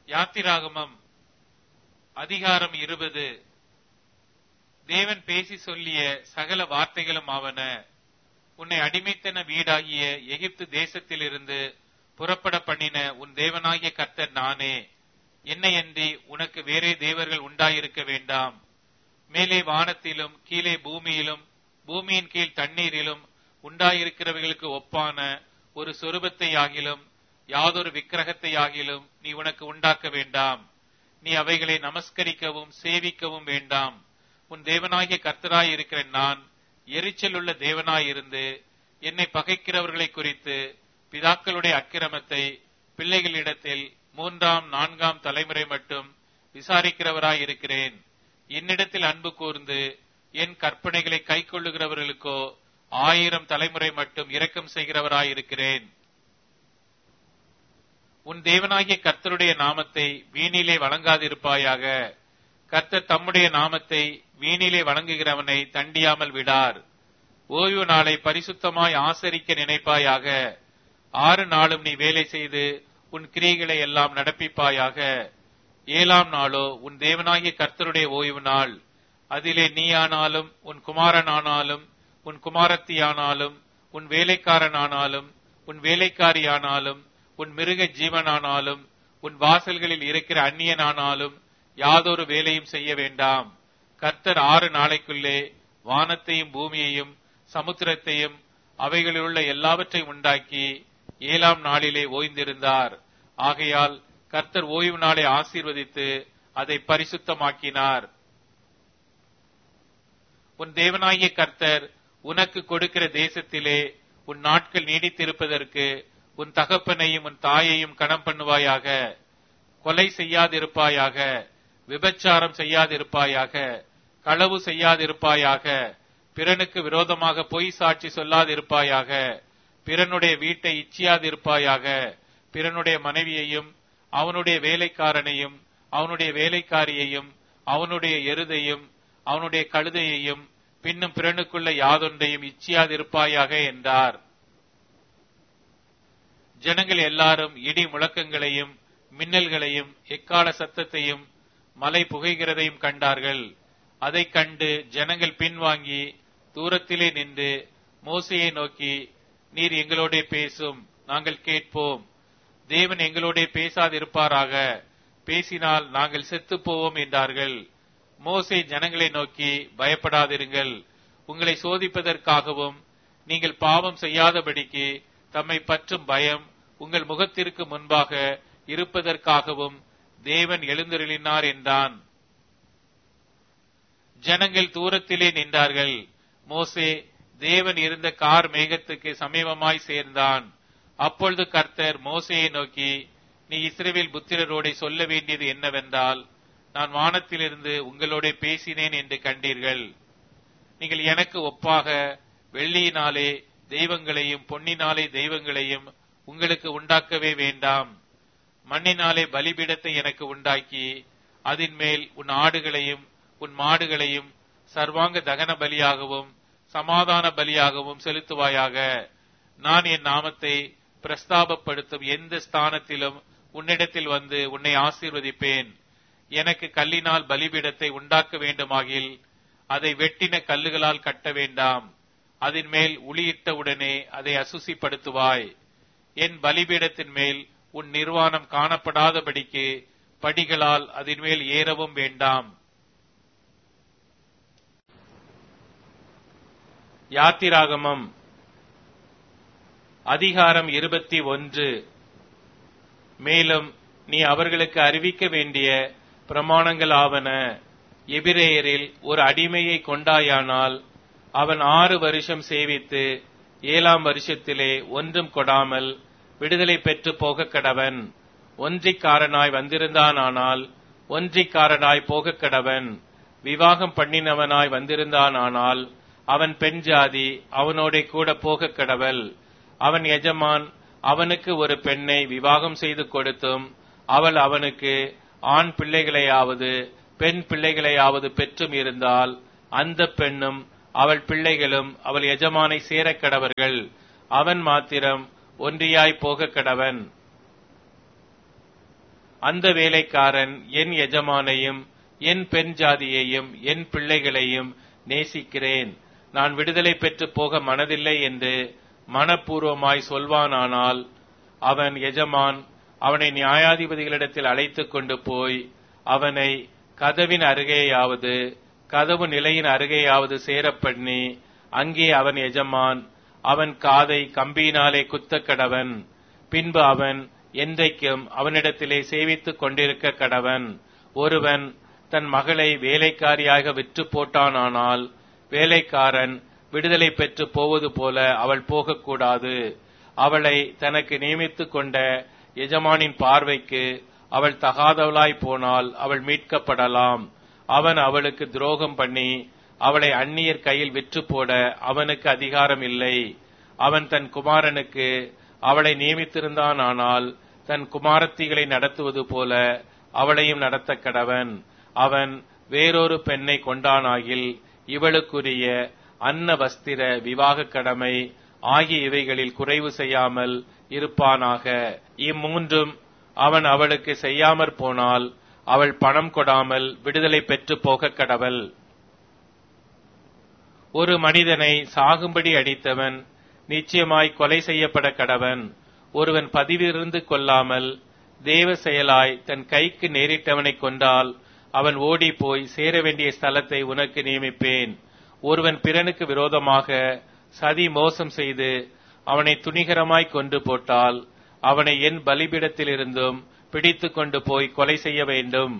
யாத்திராகமம் அதிகாரம் இருபது தேவன் பேசி சொல்லிய சகல வார்த்தைகளும் ஆவன உன்னை அடிமைத்தன வீடாகிய எகிப்து தேசத்திலிருந்து புறப்பட பண்ணின உன் தேவனாகிய கர்த்தர் நானே என்னையன்றி உனக்கு வேறே தேவர்கள் உண்டாயிருக்க வேண்டாம் மேலே வானத்திலும் கீழே பூமியிலும் பூமியின் கீழ் தண்ணீரிலும் உண்டாயிருக்கிறவைகளுக்கு ஒப்பான ஒரு சொரூபத்தை ஆகிலும் யாதொரு விக்கிரகத்தை ஆகிலும் நீ உனக்கு உண்டாக்க வேண்டாம் நீ அவைகளை நமஸ்கரிக்கவும் சேவிக்கவும் வேண்டாம் உன் தேவனாகிய கர்த்தராய் இருக்கிற நான் எரிச்சல் உள்ள தேவனாயிருந்து என்னை பகைக்கிறவர்களை குறித்து பிதாக்களுடைய அக்கிரமத்தை பிள்ளைகளிடத்தில் மூன்றாம் நான்காம் தலைமுறை மட்டும் விசாரிக்கிறவராய் இருக்கிறேன் என்னிடத்தில் அன்பு கூர்ந்து என் கற்பனைகளை கைக்கொள்ளுகிறவர்களுக்கோ ஆயிரம் தலைமுறை மட்டும் இரக்கம் செய்கிறவராய் இருக்கிறேன் உன் தேவனாகிய கர்த்தருடைய நாமத்தை வீணிலே வழங்காதிருப்பாயாக கர்த்தர் தம்முடைய நாமத்தை வீணிலே வணங்குகிறவனை தண்டியாமல் விடார் ஓய்வு நாளை பரிசுத்தமாய் ஆசரிக்க நினைப்பாயாக ஆறு நாளும் நீ வேலை செய்து உன் கிரியைகளை எல்லாம் நடப்பிப்பாயாக ஏழாம் நாளோ உன் தேவனாகிய கர்த்தருடைய ஓய்வு நாள் அதிலே நீயானாலும் உன் குமாரனானாலும் உன் குமாரத்தியானாலும் உன் வேலைக்காரனானாலும் உன் வேலைக்காரியானாலும் உன் மிருக ஜீவனானாலும் உன் வாசல்களில் இருக்கிற அந்நியனானாலும் யாதொரு வேலையும் செய்ய வேண்டாம் கர்த்தர் ஆறு நாளைக்குள்ளே வானத்தையும் பூமியையும் சமுத்திரத்தையும் அவைகளில் உள்ள எல்லாவற்றையும் உண்டாக்கி ஏழாம் நாளிலே ஓய்ந்திருந்தார் ஆகையால் கர்த்தர் ஓய்வு நாளை ஆசீர்வதித்து அதை பரிசுத்தமாக்கினார் உன் தேவனாகிய கர்த்தர் உனக்கு கொடுக்கிற தேசத்திலே உன் நாட்கள் நீடித்திருப்பதற்கு உன் தகப்பனையும் உன் தாயையும் கணம் பண்ணுவாயாக கொலை செய்யாதிருப்பாயாக விபச்சாரம் செய்யாதிருப்பாயாக களவு செய்யாதிருப்பாயாக பிறனுக்கு விரோதமாக பொய் சாட்சி சொல்லாதிருப்பாயாக பிறனுடைய வீட்டை இச்சியாதிருப்பாயாக பிறனுடைய மனைவியையும் அவனுடைய வேலைக்காரனையும் அவனுடைய வேலைக்காரியையும் அவனுடைய எருதையும் அவனுடைய கழுதையையும் பின்னும் பிறனுக்குள்ள யாதொன்றையும் இச்சியாதிருப்பாயாக என்றார் ஜனங்கள் எல்லாரும் இடி முழக்கங்களையும் மின்னல்களையும் எக்கால சத்தத்தையும் மலை புகைகிறதையும் கண்டார்கள் அதைக் கண்டு ஜனங்கள் பின்வாங்கி தூரத்திலே நின்று மோசையை நோக்கி நீர் எங்களோட பேசும் நாங்கள் கேட்போம் தேவன் எங்களோட பேசாதிருப்பாராக பேசினால் நாங்கள் செத்துப் போவோம் என்றார்கள் மோசே ஜனங்களை நோக்கி பயப்படாதிருங்கள் உங்களை சோதிப்பதற்காகவும் நீங்கள் பாவம் செய்யாதபடிக்கு தம்மை பற்றும் பயம் உங்கள் முகத்திற்கு முன்பாக இருப்பதற்காகவும் தேவன் எழுந்தருளினார் என்றான் ஜனங்கள் தூரத்திலே நின்றார்கள் மோசே தேவன் இருந்த கார் மேகத்துக்கு சமீபமாய் சேர்ந்தான் அப்பொழுது கர்த்தர் மோசையை நோக்கி நீ இஸ்ரேவேல் புத்திரரோட சொல்ல வேண்டியது என்னவென்றால் நான் வானத்திலிருந்து உங்களோட பேசினேன் என்று கண்டீர்கள் நீங்கள் எனக்கு ஒப்பாக வெள்ளியினாலே தெய்வங்களையும் பொன்னினாலே தெய்வங்களையும் உங்களுக்கு உண்டாக்கவே வேண்டாம் மண்ணினாலே பலிபீடத்தை எனக்கு உண்டாக்கி அதன் மேல் உன் ஆடுகளையும் உன் மாடுகளையும் சர்வாங்க தகன பலியாகவும் சமாதான பலியாகவும் செலுத்துவாயாக நான் என் நாமத்தை பிரஸ்தாபப்படுத்தும் எந்த ஸ்தானத்திலும் உன்னிடத்தில் வந்து உன்னை ஆசீர்வதிப்பேன் எனக்கு கல்லினால் பலிபீடத்தை உண்டாக்க வேண்டுமாகில் அதை வெட்டின கல்லுகளால் கட்ட வேண்டாம் அதன் மேல் உளியிட்ட உடனே அதை அசுசிப்படுத்துவாய் என் பலிபீடத்தின் மேல் உன் நிர்வாணம் காணப்படாதபடிக்கு படிகளால் அதன் மேல் ஏறவும் வேண்டாம் யாத்திராகமம் அதிகாரம் இருபத்தி ஒன்று மேலும் நீ அவர்களுக்கு அறிவிக்க வேண்டிய பிரமாணங்கள் ஆவன எபிரேயரில் ஒரு அடிமையை கொண்டாயானால் அவன் ஆறு வருஷம் சேவித்து ஏழாம் வருஷத்திலே ஒன்றும் கொடாமல் விடுதலை பெற்று போக கடவன் ஒன்றிக்காரனாய் வந்திருந்தானானால் ஒன்றிக்காரனாய் போக கடவன் விவாகம் பண்ணினவனாய் வந்திருந்தானானால் அவன் பெண் ஜாதி அவனோட கூட போக கடவல் அவன் எஜமான் அவனுக்கு ஒரு பெண்ணை விவாகம் செய்து கொடுத்தும் அவள் அவனுக்கு ஆண் பிள்ளைகளையாவது பெண் பிள்ளைகளையாவது பெற்றும் இருந்தால் அந்த பெண்ணும் அவள் பிள்ளைகளும் அவள் எஜமானை சேரக் கடவர்கள் அவன் மாத்திரம் ஒன்றியாய் போக கடவன் அந்த வேலைக்காரன் என் எஜமானையும் என் பெண் ஜாதியையும் என் பிள்ளைகளையும் நேசிக்கிறேன் நான் விடுதலை பெற்று போக மனதில்லை என்று மனப்பூர்வமாய் சொல்வானானால் அவன் எஜமான் அவனை நியாயாதிபதிகளிடத்தில் அழைத்துக் கொண்டு போய் அவனை கதவின் அருகேயாவது கதவு நிலையின் அருகேயாவது சேரப்பண்ணி அங்கே அவன் எஜமான் அவன் காதை கம்பியினாலே குத்த கடவன் பின்பு அவன் என்றைக்கும் அவனிடத்திலே சேவித்துக் கொண்டிருக்க கடவன் ஒருவன் தன் மகளை வேலைக்காரியாக விற்று போட்டானானால் வேலைக்காரன் விடுதலை பெற்று போவது போல அவள் போகக்கூடாது அவளை தனக்கு நியமித்துக் கொண்ட எஜமானின் பார்வைக்கு அவள் தகாதவளாய் போனால் அவள் மீட்கப்படலாம் அவன் அவளுக்கு துரோகம் பண்ணி அவளை அந்நியர் கையில் விற்று போட அவனுக்கு அதிகாரம் இல்லை அவன் தன் குமாரனுக்கு அவளை நியமித்திருந்தானால் தன் குமாரத்திகளை நடத்துவது போல அவளையும் நடத்த கடவன் அவன் வேறொரு பெண்ணை கொண்டானாகில் இவளுக்குரிய அன்ன வஸ்திர விவாக கடமை ஆகிய இவைகளில் குறைவு செய்யாமல் இருப்பானாக இம்மூன்றும் அவன் அவளுக்கு செய்யாமற் போனால் அவள் பணம் கொடாமல் விடுதலை பெற்று போக கடவள் ஒரு மனிதனை சாகும்படி அடித்தவன் நிச்சயமாய் கொலை செய்யப்பட கடவன் ஒருவன் பதிவிருந்து கொள்ளாமல் தேவ செயலாய் தன் கைக்கு நேரிட்டவனை கொண்டால் அவன் ஓடி போய் சேர வேண்டிய ஸ்தலத்தை உனக்கு நியமிப்பேன் ஒருவன் பிறனுக்கு விரோதமாக சதி மோசம் செய்து அவனை துணிகரமாய் கொண்டு போட்டால் அவனை என் பலிபிடத்திலிருந்தும் பிடித்துக் கொண்டு போய் கொலை செய்ய வேண்டும்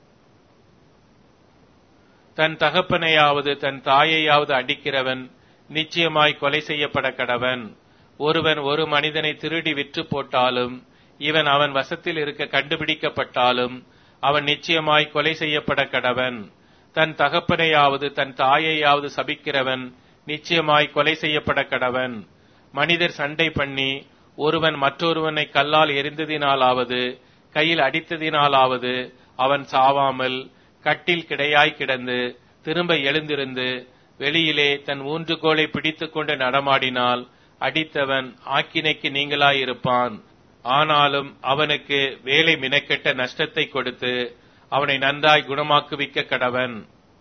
தன் தகப்பனையாவது தன் தாயையாவது அடிக்கிறவன் நிச்சயமாய் கொலை செய்யப்பட கடவன் ஒருவன் ஒரு மனிதனை திருடி விற்று போட்டாலும் இவன் அவன் வசத்தில் இருக்க கண்டுபிடிக்கப்பட்டாலும் அவன் நிச்சயமாய் கொலை செய்யப்பட கடவன் தன் தகப்பனையாவது தன் தாயையாவது சபிக்கிறவன் நிச்சயமாய் கொலை செய்யப்பட கடவன் மனிதர் சண்டை பண்ணி ஒருவன் மற்றொருவனை கல்லால் எரிந்ததினாலாவது கையில் அடித்ததினாலாவது அவன் சாவாமல் கட்டில் கிடையாய் கிடந்து திரும்ப எழுந்திருந்து வெளியிலே தன் ஊன்றுகோலை பிடித்துக் கொண்டு நடமாடினால் அடித்தவன் ஆக்கினைக்கு நீங்களாயிருப்பான் ஆனாலும் அவனுக்கு வேலை மினக்கெட்ட நஷ்டத்தை கொடுத்து அவனை நன்றாய் குணமாக்குவிக்க கடவன்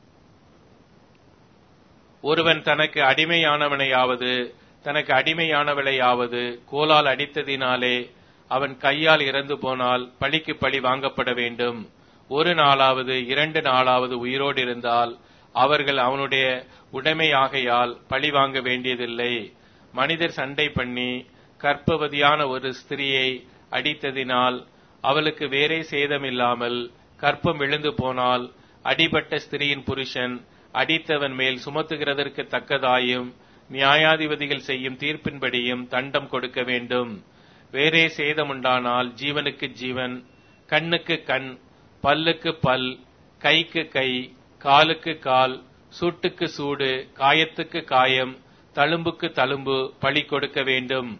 ஒருவன் தனக்கு அடிமையானவனையாவது தனக்கு அடிமையானவளையாவது கோலால் அடித்ததினாலே அவன் கையால் இறந்து போனால் பழிக்கு பழி வாங்கப்பட வேண்டும் ஒரு நாளாவது இரண்டு நாளாவது உயிரோடு இருந்தால் அவர்கள் அவனுடைய உடைமையாகையால் பழி வாங்க வேண்டியதில்லை மனிதர் சண்டை பண்ணி கற்பவதியான ஒரு ஸ்திரியை அடித்ததினால் அவளுக்கு வேறே சேதமில்லாமல் கற்பம் விழுந்து போனால் அடிபட்ட ஸ்திரியின் புருஷன் அடித்தவன் மேல் சுமத்துகிறதற்கு தக்கதாயும் நியாயாதிபதிகள் செய்யும் தீர்ப்பின்படியும் தண்டம் கொடுக்க வேண்டும் வேறே சேதமுண்டானால் ஜீவனுக்கு ஜீவன் கண்ணுக்கு கண் பல்லுக்கு பல் கைக்கு கை காலுக்கு கால் சூட்டுக்கு சூடு காயத்துக்கு காயம் தழும்புக்கு தழும்பு பழி கொடுக்க வேண்டும்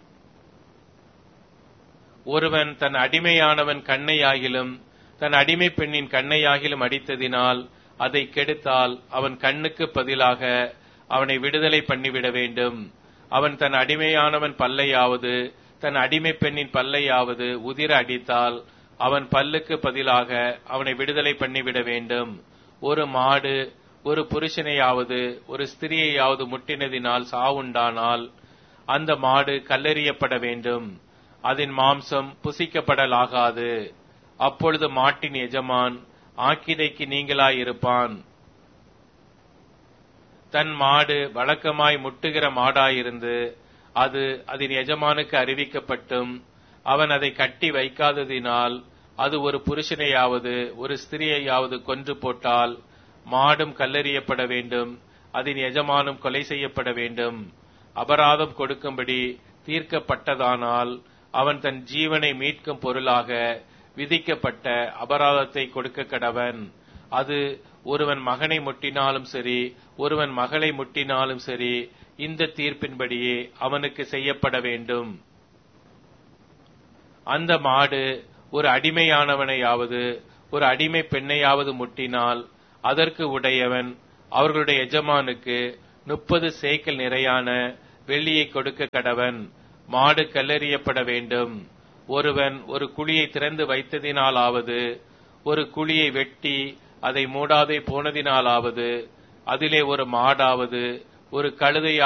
ஒருவன் தன் அடிமையானவன் கண்ணையாகிலும் தன் அடிமை பெண்ணின் கண்ணையாகிலும் அடித்ததினால் அதை கெடுத்தால் அவன் கண்ணுக்கு பதிலாக அவனை விடுதலை பண்ணிவிட வேண்டும் அவன் தன் அடிமையானவன் பல்லையாவது தன் அடிமை பெண்ணின் பல்லையாவது உதிர அடித்தால் அவன் பல்லுக்கு பதிலாக அவனை விடுதலை பண்ணிவிட வேண்டும் ஒரு மாடு ஒரு புருஷனையாவது ஒரு ஸ்திரியையாவது முட்டினதினால் சாவுண்டானால் அந்த மாடு கல்லெறியப்பட வேண்டும் அதன் மாம்சம் புசிக்கப்படலாகாது அப்பொழுது மாட்டின் எஜமான் ஆக்கினைக்கு நீங்களாயிருப்பான் தன் மாடு வழக்கமாய் முட்டுகிற மாடாயிருந்து அது அதன் எஜமானுக்கு அறிவிக்கப்பட்டும் அவன் அதை கட்டி வைக்காததினால் அது ஒரு புருஷனையாவது ஒரு ஸ்திரியையாவது கொன்று போட்டால் மாடும் கல்லெறியப்பட வேண்டும் அதன் எஜமானும் கொலை செய்யப்பட வேண்டும் அபராதம் கொடுக்கும்படி தீர்க்கப்பட்டதானால் அவன் தன் ஜீவனை மீட்கும் பொருளாக விதிக்கப்பட்ட அபராதத்தை கொடுக்க கடவன் அது ஒருவன் மகனை முட்டினாலும் சரி ஒருவன் மகளை முட்டினாலும் சரி இந்த தீர்ப்பின்படியே அவனுக்கு செய்யப்பட வேண்டும் அந்த மாடு ஒரு அடிமையானவனையாவது ஒரு அடிமை பெண்ணையாவது முட்டினால் அதற்கு உடையவன் அவர்களுடைய எஜமானுக்கு முப்பது சேக்கல் நிறையான வெள்ளியை கொடுக்க கடவன் மாடு கல்லெறியப்பட வேண்டும் ஒருவன் ஒரு குழியை திறந்து வைத்ததினாலாவது ஒரு குழியை வெட்டி அதை மூடாதே போனதினாலாவது அதிலே ஒரு மாடாவது ஒரு கழுதை